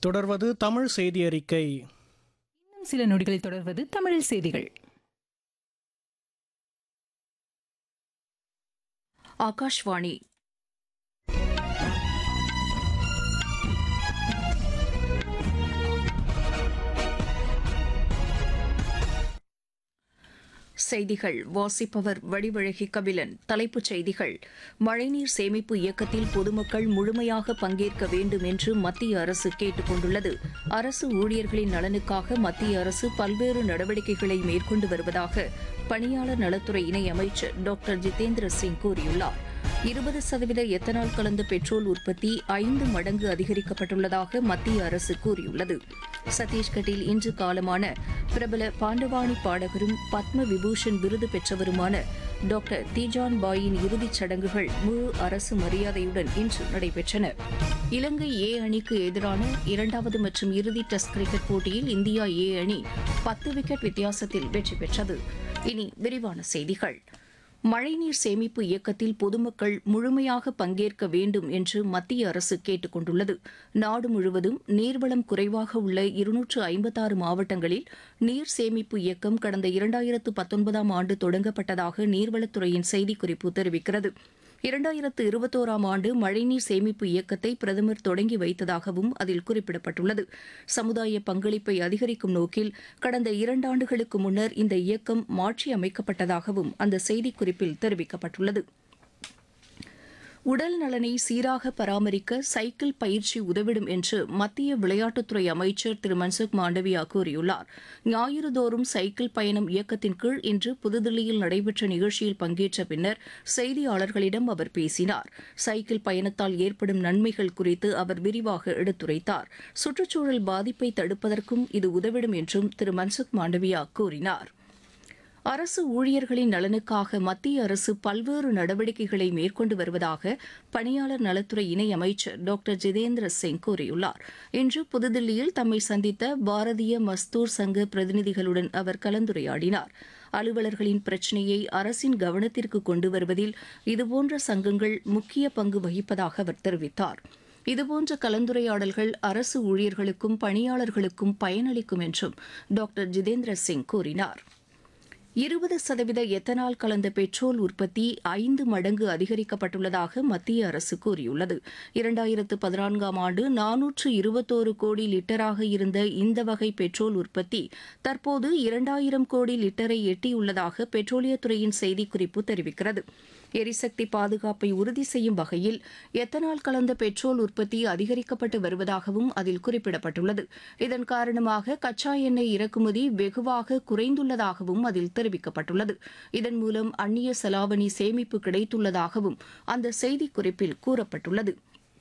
தொடர்வது தமிழ் செய்தி அறிக்கை இன்னும் சில நொடிகளில் தொடர்வது தமிழில் செய்திகள் ஆகாஷ்வாணி செய்திகள் வாசிப்பவர் வடிவழகி கபிலன் தலைப்புச் செய்திகள் மழைநீர் சேமிப்பு இயக்கத்தில் பொதுமக்கள் முழுமையாக பங்கேற்க வேண்டும் என்று மத்திய அரசு கேட்டுக் கொண்டுள்ளது அரசு ஊழியர்களின் நலனுக்காக மத்திய அரசு பல்வேறு நடவடிக்கைகளை மேற்கொண்டு வருவதாக பணியாளர் நலத்துறை இணையமைச்சர் டாக்டர் ஜிதேந்திர சிங் கூறியுள்ளார் இருபது சதவீத எத்தனால் கலந்த பெட்ரோல் உற்பத்தி ஐந்து மடங்கு அதிகரிக்கப்பட்டுள்ளதாக மத்திய அரசு கூறியுள்ளது சத்தீஸ்கட்டில் இன்று காலமான பிரபல பாண்டவாணி பாடகரும் பத்ம விபூஷன் விருது பெற்றவருமான டாக்டர் தீஜான் பாயின் இறுதிச் சடங்குகள் முழு அரசு மரியாதையுடன் இன்று நடைபெற்றன இலங்கை ஏ அணிக்கு எதிரான இரண்டாவது மற்றும் இறுதி டெஸ்ட் கிரிக்கெட் போட்டியில் இந்தியா ஏ அணி பத்து விக்கெட் வித்தியாசத்தில் வெற்றி பெற்றது இனி விரிவான செய்திகள் மழைநீர் சேமிப்பு இயக்கத்தில் பொதுமக்கள் முழுமையாக பங்கேற்க வேண்டும் என்று மத்திய அரசு கேட்டுக் கொண்டுள்ளது நாடு முழுவதும் நீர்வளம் குறைவாக உள்ள இருநூற்று ஐம்பத்தாறு மாவட்டங்களில் நீர் சேமிப்பு இயக்கம் கடந்த இரண்டாயிரத்து பத்தொன்பதாம் ஆண்டு தொடங்கப்பட்டதாக நீர்வளத்துறையின் செய்திக்குறிப்பு தெரிவிக்கிறது இரண்டாயிரத்து இருபத்தோராம் ஆண்டு மழைநீர் சேமிப்பு இயக்கத்தை பிரதமர் தொடங்கி வைத்ததாகவும் அதில் குறிப்பிடப்பட்டுள்ளது சமுதாய பங்களிப்பை அதிகரிக்கும் நோக்கில் கடந்த இரண்டாண்டுகளுக்கு முன்னர் இந்த இயக்கம் மாற்றியமைக்கப்பட்டதாகவும் அந்த செய்திக்குறிப்பில் தெரிவிக்கப்பட்டுள்ளது உடல் நலனை சீராக பராமரிக்க சைக்கிள் பயிற்சி உதவிடும் என்று மத்திய விளையாட்டுத்துறை அமைச்சர் திரு மன்சுக் மாண்டவியா கூறியுள்ளார் ஞாயிறுதோறும் சைக்கிள் பயணம் இயக்கத்தின் கீழ் இன்று புதுதில்லியில் நடைபெற்ற நிகழ்ச்சியில் பங்கேற்ற பின்னர் செய்தியாளர்களிடம் அவர் பேசினார் சைக்கிள் பயணத்தால் ஏற்படும் நன்மைகள் குறித்து அவர் விரிவாக எடுத்துரைத்தார் சுற்றுச்சூழல் பாதிப்பை தடுப்பதற்கும் இது உதவிடும் என்றும் திரு மன்சுக் மாண்டவியா கூறினார் அரசு ஊழியர்களின் நலனுக்காக மத்திய அரசு பல்வேறு நடவடிக்கைகளை மேற்கொண்டு வருவதாக பணியாளர் நலத்துறை இணையமைச்சர் டாக்டர் ஜிதேந்திர சிங் கூறியுள்ளார் இன்று புதுதில்லியில் தம்மை சந்தித்த பாரதிய மஸ்தூர் சங்க பிரதிநிதிகளுடன் அவர் கலந்துரையாடினார் அலுவலர்களின் பிரச்சினையை அரசின் கவனத்திற்கு கொண்டு வருவதில் இதுபோன்ற சங்கங்கள் முக்கிய பங்கு வகிப்பதாக அவர் தெரிவித்தார் இதுபோன்ற கலந்துரையாடல்கள் அரசு ஊழியர்களுக்கும் பணியாளர்களுக்கும் பயனளிக்கும் என்றும் டாக்டர் ஜிதேந்திர சிங் கூறினார் இருபது சதவீத எத்தனால் கலந்த பெட்ரோல் உற்பத்தி ஐந்து மடங்கு அதிகரிக்கப்பட்டுள்ளதாக மத்திய அரசு கூறியுள்ளது இரண்டாயிரத்து பதினான்காம் ஆண்டு நானூற்று இருபத்தோரு கோடி லிட்டராக இருந்த இந்த வகை பெட்ரோல் உற்பத்தி தற்போது இரண்டாயிரம் கோடி லிட்டரை எட்டியுள்ளதாக பெட்ரோலியத்துறையின் செய்திக்குறிப்பு தெரிவிக்கிறது எரிசக்தி பாதுகாப்பை உறுதி செய்யும் வகையில் எத்தனால் கலந்த பெட்ரோல் உற்பத்தி அதிகரிக்கப்பட்டு வருவதாகவும் அதில் குறிப்பிடப்பட்டுள்ளது இதன் காரணமாக கச்சா எண்ணெய் இறக்குமதி வெகுவாக குறைந்துள்ளதாகவும் அதில் தெரிவிக்கப்பட்டுள்ளது இதன் மூலம் அந்நிய செலாவணி சேமிப்பு கிடைத்துள்ளதாகவும் அந்த செய்திக்குறிப்பில் கூறப்பட்டுள்ளது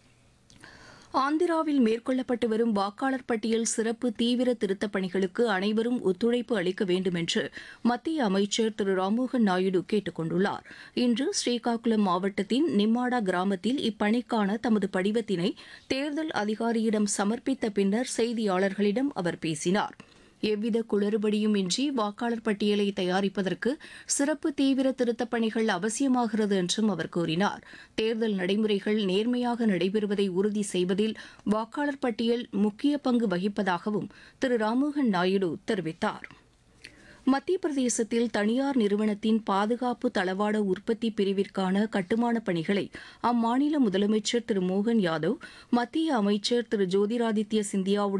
ஆந்திராவில் மேற்கொள்ளப்பட்டு வரும் வாக்காளர் பட்டியல் சிறப்பு தீவிர திருத்தப் பணிகளுக்கு அனைவரும் ஒத்துழைப்பு அளிக்க வேண்டும் என்று மத்திய அமைச்சர் திரு ராம்மோகன் நாயுடு கேட்டுக் கொண்டுள்ளார் இன்று ஸ்ரீகாக்குளம் மாவட்டத்தின் நிம்மாடா கிராமத்தில் இப்பணிக்கான தமது படிவத்தினை தேர்தல் அதிகாரியிடம் சமர்ப்பித்த பின்னர் செய்தியாளர்களிடம் அவர் பேசினார் எவ்வித குளறுபடியும் இன்றி வாக்காளர் பட்டியலை தயாரிப்பதற்கு சிறப்பு தீவிர திருத்தப் பணிகள் அவசியமாகிறது என்றும் அவர் கூறினார் தேர்தல் நடைமுறைகள் நேர்மையாக நடைபெறுவதை உறுதி செய்வதில் வாக்காளர் பட்டியல் முக்கிய பங்கு வகிப்பதாகவும் திரு ராம்மோகன் நாயுடு தெரிவித்தார் மத்திய பிரதேசத்தில் தனியார் நிறுவனத்தின் பாதுகாப்பு தளவாட உற்பத்தி பிரிவிற்கான கட்டுமான பணிகளை அம்மாநில முதலமைச்சர் திரு மோகன் யாதவ் மத்திய அமைச்சர் திரு ஜோதிராதித்ய சிந்தியாவுடன்